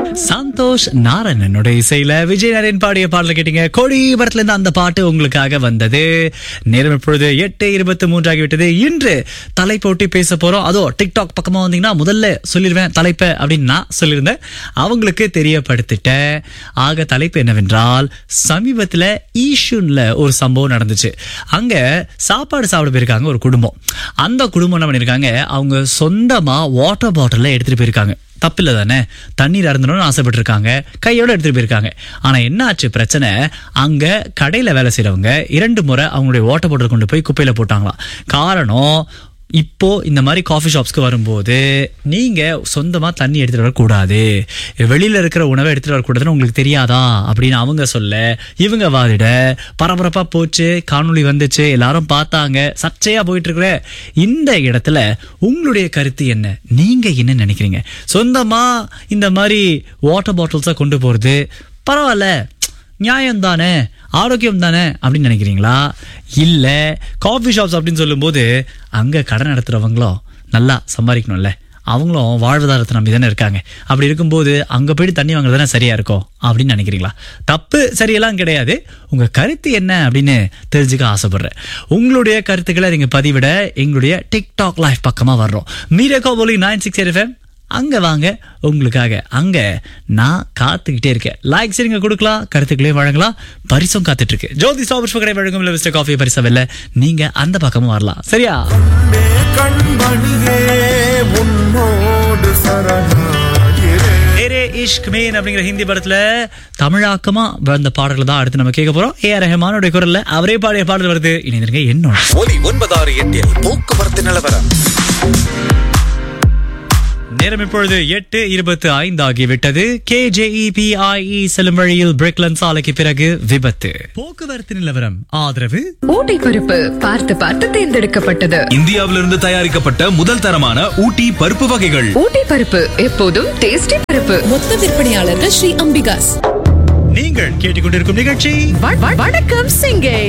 சந்தோஷ் நாராயணனுடைய இசையில விஜய் நாராயண் பாடிய பாடல கேட்டீங்க கொடி படத்துல இருந்து அந்த பாட்டு உங்களுக்காக வந்தது நேரம் இப்பொழுது எட்டு இருபத்தி மூன்று ஆகிவிட்டது இன்று தலைப்போட்டி பேச போறோம் அதோ டிக்டாக் பக்கமா வந்தீங்கன்னா முதல்ல சொல்லிடுவேன் தலைப்பை அப்படின்னு நான் சொல்லியிருந்தேன் அவங்களுக்கு தெரியப்படுத்திட்டேன் ஆக தலைப்பு என்னவென்றால் சமீபத்துல ஈஷுன்ல ஒரு சம்பவம் நடந்துச்சு அங்க சாப்பாடு சாப்பிட போயிருக்காங்க ஒரு குடும்பம் அந்த குடும்பம் என்ன பண்ணிருக்காங்க அவங்க சொந்தமா வாட்டர் பாட்டில எடுத்துட்டு போயிருக்காங்க தப்பில்ல தானே தண்ணீர் அருந்தணும்னு ஆசைப்பட்டிருக்காங்க கையோட எடுத்துட்டு போயிருக்காங்க ஆனா என்ன ஆச்சு பிரச்சனை அங்க கடையில வேலை செய்றவங்க இரண்டு முறை அவங்களுடைய வாட்டர் பாட்டில் கொண்டு போய் குப்பையில போட்டாங்களாம் காரணம் இப்போ இந்த மாதிரி காஃபி ஷாப்ஸ்க்கு வரும்போது நீங்க சொந்தமா தண்ணி எடுத்துட்டு வரக்கூடாது வெளியில இருக்கிற உணவை எடுத்துட்டு வரக்கூடாதுன்னு உங்களுக்கு தெரியாதா அப்படின்னு அவங்க சொல்ல இவங்க வாதிட பரபரப்பா போச்சு காணொளி வந்துச்சு எல்லாரும் பார்த்தாங்க சர்ச்சையா போயிட்டு இருக்கிற இந்த இடத்துல உங்களுடைய கருத்து என்ன நீங்க என்ன நினைக்கிறீங்க சொந்தமா இந்த மாதிரி வாட்டர் பாட்டில்ஸை கொண்டு போறது பரவாயில்ல நியாயம் தானே ஆரோக்கியம் தானே அப்படின்னு நினைக்கிறீங்களா இல்ல காஃபி ஷாப்ஸ் அப்படின்னு சொல்லும்போது அங்க கடை நடத்துறவங்களும் நல்லா சம்பாதிக்கணும்ல அவங்களும் வாழ்வாதாரத்தை நம்பி தானே இருக்காங்க அப்படி இருக்கும்போது அங்க போயிட்டு தண்ணி வாங்குறது தானே சரியா இருக்கும் அப்படின்னு நினைக்கிறீங்களா தப்பு சரியெல்லாம் கிடையாது உங்க கருத்து என்ன அப்படின்னு தெரிஞ்சுக்க ஆசைப்படுறேன் உங்களுடைய கருத்துக்களை நீங்க பதிவிட எங்களுடைய டிக்டாக் லைஃப் பக்கமா வர்றோம் மீடியா கோபோலி நைன் சிக்ஸ் எஃப்எம் அங்க வாங்க உங்களுக்காக அங்க நான் காத்துக்கிட்டே இருக்கேன் லைக் சரிங்க கொடுக்கலாம் கருத்துக்களையும் வழங்கலாம் பரிசும் காத்துட்டு இருக்கு ஜோதி சாபுஷ்ப கடை வழங்கும் மிஸ்டர் காஃபி பரிசா வெல்ல நீங்க அந்த பக்கமும் வரலாம் சரியா கண்ணே கண்மணியே உன்னோடு சரணாகிறே ஏரே இஷ்க் மேன் அப்படிங்கிற ஹிந்தி படத்துல தமிழாக்கமா வந்த பாடல்களை தான் அடுத்து நம்ம கேட்க போறோம் ஏ ரஹமானுடைய குரல்ல அவரே பாடிய பாடல் வருது இணைந்திருங்க என்னோட ஒலி ஒன்பதாறு எட்டில் போக்குவரத்து நிலவரம் நேரம் இப்பொழுது எட்டு இருபத்து ஐந்து ஆகிவிட்டது கேஜேஇபிஐஇ செல்லும் வழியில் பிரிக்லன் சாலைக்கு பிறகு விபத்து போக்குவரத்து நிலவரம் ஆதரவு ஊட்டி பருப்பு பார்த்து பார்த்து தேர்ந்தெடுக்கப்பட்டது இந்தியாவிலிருந்து தயாரிக்கப்பட்ட முதல் தரமான ஊட்டி பருப்பு வகைகள் ஊட்டி பருப்பு எப்போதும் டேஸ்டி பருப்பு மொத்த விற்பனையாளர்கள் ஸ்ரீ அம்பிகாஸ் நீங்கள் கேட்டுக்கொண்டிருக்கும் நிகழ்ச்சி வ- வ- வணக்கம் சிங்கை